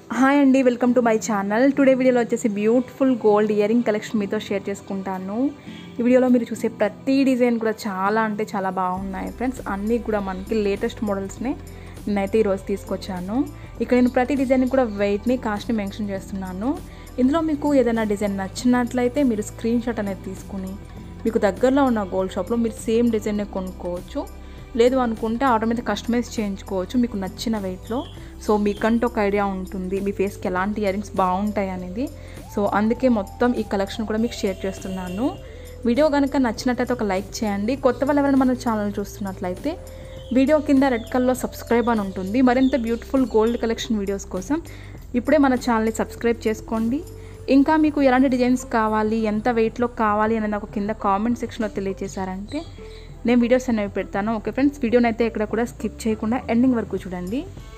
hi అండి welcome to my channel today వీడియోలో వచ్చేసి బ్యూటిఫుల్ గోల్డ్ ఇయరింగ్ కలెక్షన్ మీతో షేర్ చేసుకుంటాను ఈ వీడియోలో మీరు చూసే ప్రతి డిజైన్ కూడా చాలా అంటే చాలా బాగున్నాయి ఫ్రెండ్స్ అన్నీ కూడా మనకి లేటెస్ట్ మోడల్స్నే నేనైతే ఈరోజు తీసుకొచ్చాను ఇక్కడ నేను ప్రతి డిజైన్ కూడా వెయిట్ని కాస్ట్ని మెన్షన్ చేస్తున్నాను ఇందులో మీకు ఏదైనా డిజైన్ నచ్చినట్లయితే మీరు స్క్రీన్ షాట్ అనేది తీసుకుని మీకు దగ్గరలో ఉన్న గోల్డ్ షాప్లో మీరు సేమ్ డిజైన్నే కొనుక్కోవచ్చు లేదు అనుకుంటే ఆర్డర్ మీద కస్టమైజ్ చేయించుకోవచ్చు మీకు నచ్చిన వెయిట్లో సో మీకంటూ ఒక ఐడియా ఉంటుంది మీ ఫేస్కి ఎలాంటి ఇయరింగ్స్ బాగుంటాయి అనేది సో అందుకే మొత్తం ఈ కలెక్షన్ కూడా మీకు షేర్ చేస్తున్నాను వీడియో కనుక నచ్చినట్టయితే ఒక లైక్ చేయండి కొత్త వాళ్ళు ఎవరైనా మన ఛానల్ చూస్తున్నట్లయితే వీడియో కింద రెడ్ కలర్లో సబ్స్క్రైబ్ అని ఉంటుంది మరింత బ్యూటిఫుల్ గోల్డ్ కలెక్షన్ వీడియోస్ కోసం ఇప్పుడే మన ఛానల్ని సబ్స్క్రైబ్ చేసుకోండి ఇంకా మీకు ఎలాంటి డిజైన్స్ కావాలి ఎంత వెయిట్లో కావాలి అనేది నాకు కింద కామెంట్ సెక్షన్లో తెలియజేశారంటే నేను వీడియోస్ అనేవి పెడతాను ఓకే ఫ్రెండ్స్ వీడియోని అయితే ఎక్కడ కూడా స్కిప్ చేయకుండా ఎండింగ్ వరకు చూడండి